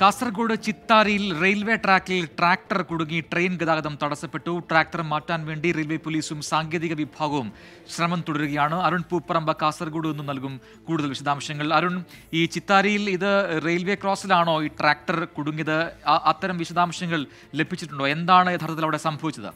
കാസർഗോഡ് ചിത്താരിയിൽ റെയിൽവേ ട്രാക്കിൽ ട്രാക്ടർ കുടുങ്ങി ട്രെയിൻ ഗതാഗതം തടസ്സപ്പെട്ടു ട്രാക്ടർ മാറ്റാൻ വേണ്ടി റെയിൽവേ പോലീസും സാങ്കേതിക വിഭാഗവും ശ്രമം തുടരുകയാണ് അരുൺ പൂപ്പറമ്പ കാസർഗോഡ് നിന്ന് നൽകും കൂടുതൽ വിശദാംശങ്ങൾ അരുൺ ഈ ചിത്താരിയിൽ ഇത് റെയിൽവേ ക്രോസിലാണോ ഈ ട്രാക്ടർ കുടുങ്ങിയത് ആ- അത്തരം വിശദാംശങ്ങൾ ലഭിച്ചിട്ടുണ്ടോ എന്താണ് യഥാർത്ഥത്തിൽ അവിടെ സംഭവിച്ചത്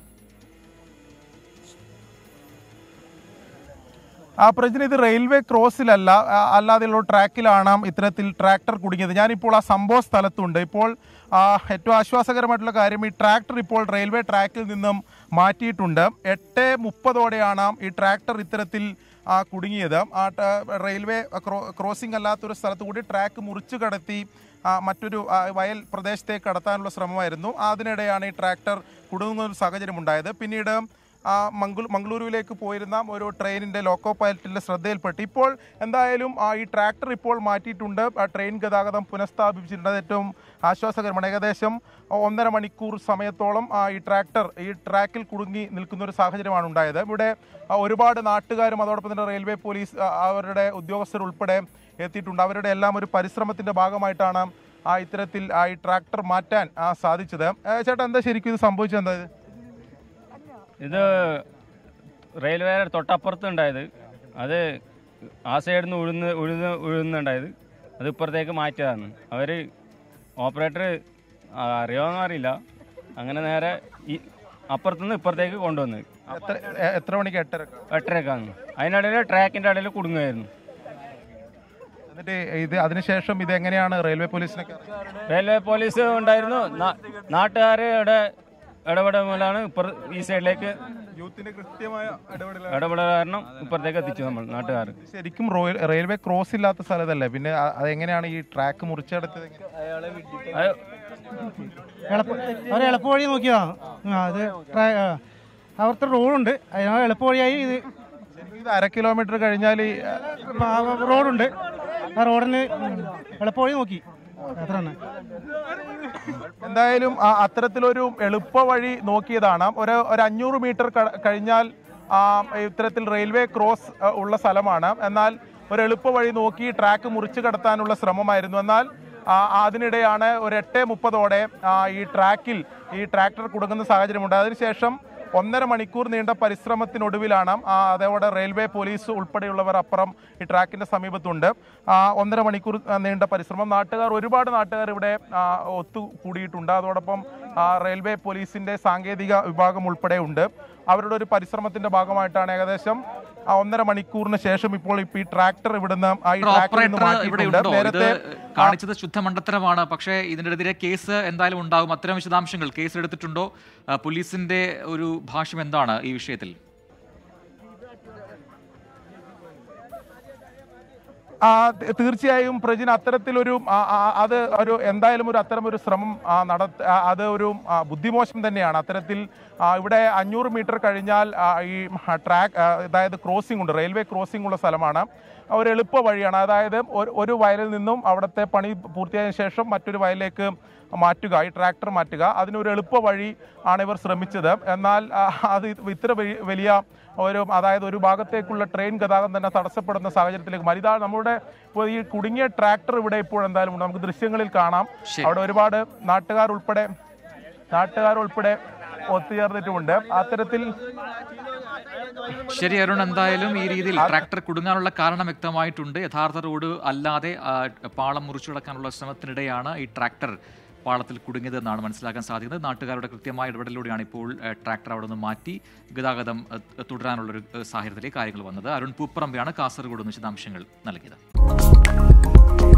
ആ പ്രജിന് ഇത് റെയിൽവേ ക്രോസിലല്ല ആ, അല്ലാതെയുള്ള ട്രാക്കിലാണ് ഇത്തരത്തിൽ ട്രാക്ടർ കുടുങ്ങിയത് ഞാനിപ്പോൾ ആ സംഭവ സ്ഥലത്തുണ്ട് ഇപ്പോൾ ആ, ഏറ്റവും ആശ്വാസകരമായിട്ടുള്ള കാര്യം ഈ ട്രാക്ടർ ഇപ്പോൾ റെയിൽവേ ട്രാക്കിൽ നിന്നും മാറ്റിയിട്ടുണ്ട് എട്ട് മുപ്പതോടെയാണ് ഈ ട്രാക്ടർ ഇത്തരത്തിൽ ആ, കുടുങ്ങിയത് ആ ട- റെയിൽവേ ക്രോ ക്രോസിംഗ് അല്ലാത്തൊരു സ്ഥലത്ത് കൂടി ട്രാക്ക് മുറിച്ചു കടത്തി ആ, മറ്റൊരു ആ, വയൽ പ്രദേശത്തേക്ക് കടത്താനുള്ള ശ്രമമായിരുന്നു അതിനിടെയാണ് ഈ ട്രാക്ടർ കുടുങ്ങുന്ന ഒരു സാഹചര്യം ഉണ്ടായത് പിന്നീട് ആ മംഗളൂ മംഗളൂരുവിലേക്ക് പോയിരുന്ന ഒരു ട്രെയിനിൻ്റെ ലോക്കോ പൈലറ്റിൻ്റെ ശ്രദ്ധയിൽപ്പെട്ട് ഇപ്പോൾ എന്തായാലും ആ ഈ ട്രാക്ടർ ഇപ്പോൾ മാറ്റിയിട്ടുണ്ട് ആ ട്രെയിൻ ഗതാഗതം പുനഃസ്ഥാപിച്ചിട്ടുണ്ട് അത് ഏറ്റവും ആശ്വാസകരമാണ് ഏകദേശം ഒന്നര മണിക്കൂർ സമയത്തോളം ആ ഈ ട്രാക്ടർ ഈ ട്രാക്കിൽ കുടുങ്ങി നിൽക്കുന്ന ഒരു സാഹചര്യമാണ് ഉണ്ടായത് ഇവിടെ ആ, ഒരുപാട് നാട്ടുകാരും അതോടൊപ്പം തന്നെ റെയിൽവേ പോലീസ് ആ, അവരുടെ ഉദ്യോഗസ്ഥർ ഉൾപ്പെടെ എത്തിയിട്ടുണ്ട് അവരുടെ എല്ലാം ഒരു പരിശ്രമത്തിൻ്റെ ഭാഗമായിട്ടാണ് ആ ഇത്തരത്തിൽ ആ ഈ ട്രാക്ടർ മാറ്റാൻ ആ, സാധിച്ചത് ഏ, ചേട്ടാ എന്താ ശരിക്കും ഇത് സംഭവിച്ചത് എന്താ ഇത് ഇത് റെയിൽവേയുടെ തൊട്ടപ്പുറത്ത് ഉണ്ടായത് അത് ആ സൈഡിൽ നിന്ന് ഉഴുന്ന് ഉഴുന്ന് ഉഴുന്നുണ്ടായത് അത് ഇപ്പുറത്തേക്ക് മാറ്റിയതാണ് അവർ ഓപ്പറേറ്റർ അറിയാമെന്ന് അറിയില്ല അങ്ങനെ നേരെ ഈ അപ്പുറത്തുനിന്ന് ഇപ്പുറത്തേക്ക് കൊണ്ടുവന്ന് എത്ര എ- എത്ര മണിക്ക് എട്ടര എട്ടരക്കാണ് അതിനിടയിൽ ട്രാക്കിൻ്റെ ഇടയിൽ കുടുങ്ങുമായിരുന്നു എന്നിട്ട് ഇത് അതിനുശേഷം ഇത് എങ്ങനെയാണ് റെയിൽവേ പോലീസിനൊക്കെ അറിയിച്ചത്? റെയിൽവേ പോലീസ് ഉണ്ടായിരുന്നു നാട്ടുകാർ ഇവിടെ ഇടപെടുമ്പോഴാണ് ഇപ്പുറ ഈ സൈഡിലേക്ക് യൂത്തിന് കൃത്യമായ ഇടപെടൽ ഇടപെടൽ കാരണം ഇപ്പുറത്തേക്ക് എത്തിച്ചു നമ്മൾ നാട്ടുകാർ ശരിക്കും റോയൽ റെയിൽവേ ക്രോസ് ഇല്ലാത്ത സ്ഥലത്തല്ലേ പിന്നെ അ- അതെങ്ങനെയാണ് ഈ ട്രാക്ക് മുറിച്ചെടുത്തത് എങ്ങനെ? അത് എളുപ്പ അവർ എളുപ്പ വഴി നോക്കിയതാണ് ആ, അത് ട്രാ- ആ, അവിടുത്തെ റോഡുണ്ട് അതിനാ എളുപ്പ വഴിയായി ഇത് ശരിക്കും ഇത് അര കിലോമീറ്റർ കഴിഞ്ഞാൽ ഈ, ആ, ആ, ആ, റോഡുണ്ട് ആ റോഡിന് എളുപ്പ വഴി നോക്കി അത്ര തന്നെ എന്തായാലും ആ അത്തരത്തിലൊരു എളുപ്പ വഴി നോക്കിയതാണ് ഒരു ഒരു അഞ്ഞൂറ് മീറ്റർ ക- കഴിഞ്ഞാൽ ആ, ഇത്തരത്തിൽ റെയിൽവേ ക്രോസ് ആ, ഉള്ള സ്ഥലമാണ് എന്നാൽ ഒരു എളുപ്പ വഴി നോക്കി ട്രാക്ക് മുറിച്ചു കടത്താനുള്ള ശ്രമമായിരുന്നു എന്നാൽ ആ, അതിനിടെയാണ് ഒരു എട്ട് മുപ്പതോടെ ആ, ഈ ട്രാക്കിൽ ഈ ട്രാക്ടർ കുടുങ്ങുന്ന സാഹചര്യമുണ്ട് അതിനുശേഷം ഒന്നര മണിക്കൂർ നീണ്ട പരിശ്രമത്തിനൊടുവിലാണ് ആ, അതോടെ റെയിൽവേ പോലീസ് ഉൾപ്പെടെയുള്ളവർ അപ്പുറം ഈ ട്രാക്കിന്റെ സമീപത്തുണ്ട് ആ, ഒന്നര മണിക്കൂർ ആ, നീണ്ട പരിശ്രമം നാട്ടുകാർ ഒരുപാട് നാട്ടുകാർ ഇവിടെ ആ, ഒത്തുകൂടിയിട്ടുണ്ട് അതോടൊപ്പം ആ, റെയിൽവേ പോലീസിന്റെ സാങ്കേതിക വിഭാഗം ഉൾപ്പെടെ ഉണ്ട് അവരുടെ ഒരു പരിശ്രമത്തിന്റെ ഭാഗമായിട്ടാണ് ഏകദേശം ആ ഒന്നര മണിക്കൂറിന് ശേഷം ഇപ്പോൾ ഇപ്പൊ ഈ ട്രാക്ടർ ഇവിടുന്ന് ആ ഈ ട്രാക്കിൽ നിന്ന് ഓപ്പറേറ്റർ ഇവിടെ മാറ്റിയിട്ടുണ്ട് ഉണ്ടോ ഇത് നേരത്തെ കാണിച്ചത് ശുദ്ധ മണ്ടത്തരമാണ് പക്ഷേ ഇതിനെതിരെ കേസ് എന്തായാലും ഉണ്ടാകും അത്തരം വിശദാംശങ്ങൾ കേസ് എടുത്തിട്ടുണ്ടോ ആ, പോലീസിന്റെ ഒരു ഭാഷ്യം എന്താണ് ഈ വിഷയത്തിൽ ആ, ത- തീർച്ചയായും പ്രജിന് അത്തരത്തിലൊരു ആ, ആ, അത് ഒരു എന്തായാലും ഒരു അത്തരം ഒരു ശ്രമം ആ, നടത്ത ആ, അത് ഒരു ആ, ബുദ്ധിമോശം തന്നെയാണ് അത്തരത്തിൽ ആ, ഇവിടെ അഞ്ഞൂറ് മീറ്റർ കഴിഞ്ഞാൽ ആ, ഈ ട്രാക്ക് അതായത് ക്രോസിംഗ് ഉണ്ട് റെയിൽവേ ക്രോസിംഗ് ഉള്ള സ്ഥലമാണ് ഒരു എളുപ്പ വഴിയാണ് അതായത് ഒരു ഒരു വയലിൽ നിന്നും അവിടുത്തെ പണി പൂർത്തിയായതിനു ശേഷം മറ്റൊരു വയലിലേക്ക് മാറ്റുക ഈ ട്രാക്ടർ മാറ്റുക അതിനൊരു എളുപ്പ വഴി ആണ് ഇവർ ശ്രമിച്ചത് എന്നാൽ ആ, അത് ഇത്ര വലി- വലിയ ഒരു അതായത് ഒരു ഭാഗത്തേക്കുള്ള ട്രെയിൻ ഗതാഗതം തന്നെ തടസ്സപ്പെടുന്ന സാഹചര്യത്തിലേക്ക് മാറി ഇതാണ് നമ്മുടെ ഇപ്പോൾ ഈ കുടുങ്ങിയ ട്രാക്ടർ ഇവിടെ ഇപ്പോൾ എന്തായാലും ഉണ്ട് നമുക്ക് ദൃശ്യങ്ങളിൽ കാണാം ശരി. അവിടെ ഒരുപാട് നാട്ടുകാർ ഉൾപ്പെടെ നാട്ടുകാർ ഉൾപ്പെടെ ഒത്തുചേർന്നിട്ടുമുണ്ട് അത്തരത്തിൽ ശരി അരുൺ എന്തായാലും ഈ രീതിയിൽ ട്രാക്ടർ കുടുങ്ങാനുള്ള കാരണം വ്യക്തമായിട്ടുണ്ട് യഥാർത്ഥ റോഡ് അല്ലാതെ ആ, പാളം മുറിച്ചു കടക്കാനുള്ള ശ്രമത്തിനിടെയാണ് ഈ ട്രാക്ടർ പാളത്തിൽ കുടുങ്ങിയത് എന്നാണ് മനസ്സിലാക്കാൻ സാധിക്കുന്നത് നാട്ടുകാരുടെ കൃത്യമായ ഇടപെടലിലൂടെയാണ് ഇപ്പോൾ ആ, ട്രാക്ടർ അവിടെ നിന്ന് മാറ്റി ഗതാഗതം ആ, തുടരാനുള്ളൊരു ആ, സാഹചര്യത്തിലേക്ക് കാര്യങ്ങൾ വന്നത് അരുൺ പൂപ്പറമ്പയാണ് കാസർഗോഡ് നിന്ന് വിശദാംശങ്ങൾ നൽകിയത്